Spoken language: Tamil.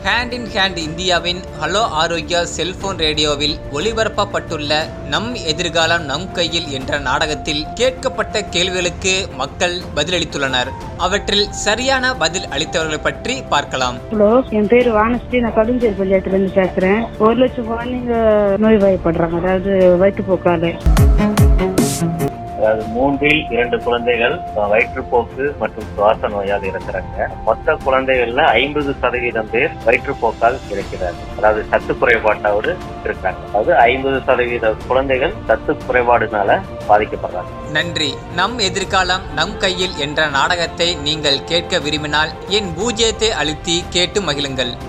ஹேண்ட் இன் ஹேண்ட் இந்தியாவின் ஹலோ ஆரோக்கியா செல்போன் ரேடியோவில் ஒளிபரப்பப்பட்டுள்ள நம் எதிர்காலம் நம் கையில் என்ற நாடகத்தில் கேட்கப்பட்ட கேள்விகளுக்கு மக்கள் பதிலளித்துள்ளனர் அவற்றில் சரியான பதில் அளித்தவர்களை பற்றி பார்க்கலாம் ஹலோ என் பேரு வானஸ்ரீ நான் கடுஞ்சேரி பஞ்சாயத்துல இருந்து பேசுறேன் ஒரு லட்சம் குழந்தைங்க நோய்வாய்ப்படுறாங்க அதாவது வயிற்றுப்போக்கால அதாவது மூன்றில் இரண்டு குழந்தைகள் அஹ், வயிற்றுப்போக்கு மற்றும் சுவாச நோயால் இறக்குறாங்க மொத்த குழந்தைகள்ல ஐம்பது சதவீதம் பேர் வயிற்றுப்போக்கால் இறக்கிறார்கள் அதாவது சத்து குறைபாட்டோடு இருக்காங்க அதாவது ஐம்பது சதவீத குழந்தைகள் சத்து குறைபாடுனால பாதிக்கப்படுறாங்க நன்றி நம் எதிர்காலம் நம் கையில் என்ற நாடகத்தை நீங்கள் கேட்க விரும்பினால் என் பூஜ்ஜியத்தை அழுத்தி கேட்டு மகிழுங்கள்